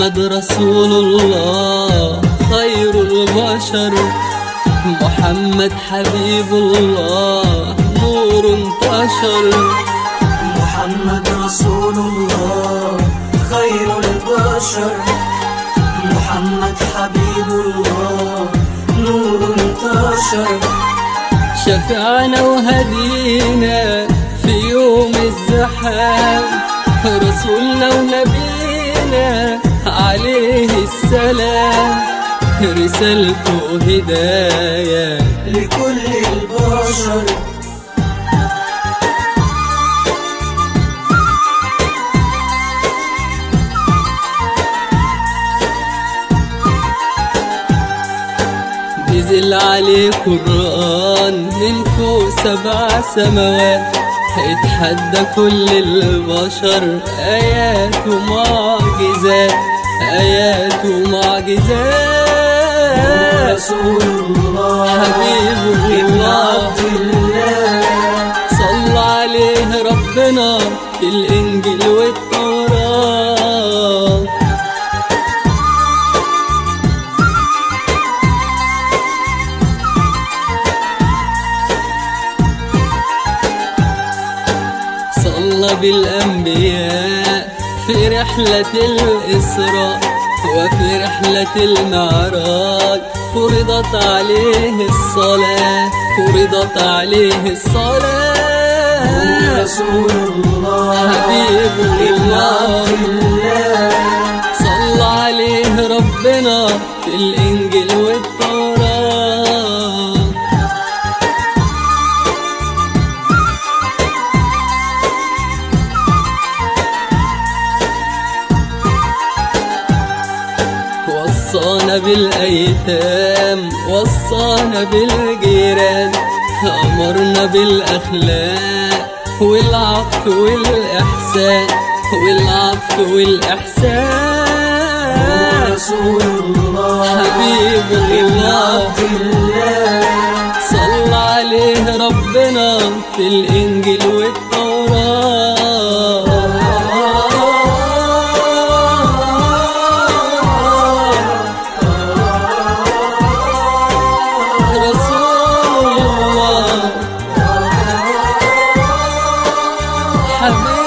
محمد رسول الله خير البشر محمد حبيب الله نور انتشر محمد رسول الله خير البشر محمد حبيب الله نور انتشر شفعنا وهدينا في يوم الزحام رسولنا ونبينا عليه السلام رسالته هدايه لكل البشر نزل عليه قرآن من فوق سبع سماوات اتحدى كل البشر آيات ومعجزات آيات ومعجزات رسول الله حبيب ابن الله عبد الله صلى عليه ربنا في الإنجيل والتوراة صلى بالأنبياء في رحلة الإسراء وفي رحلة المعراج فرضت عليه الصلاة فرضت عليه الصلاة رسول الله حبيب ابن الله عبد الله صلى عليه ربنا في الإنجيل والتوراة وصانا بالأيتام وصانا بالجيران أمرنا بالأخلاق والعطف والإحسان والعطف والإحسان رسول الله حبيب ابن الله عبد الله صلى عليه ربنا في الإنجيل والتوراة رسول الله حبيب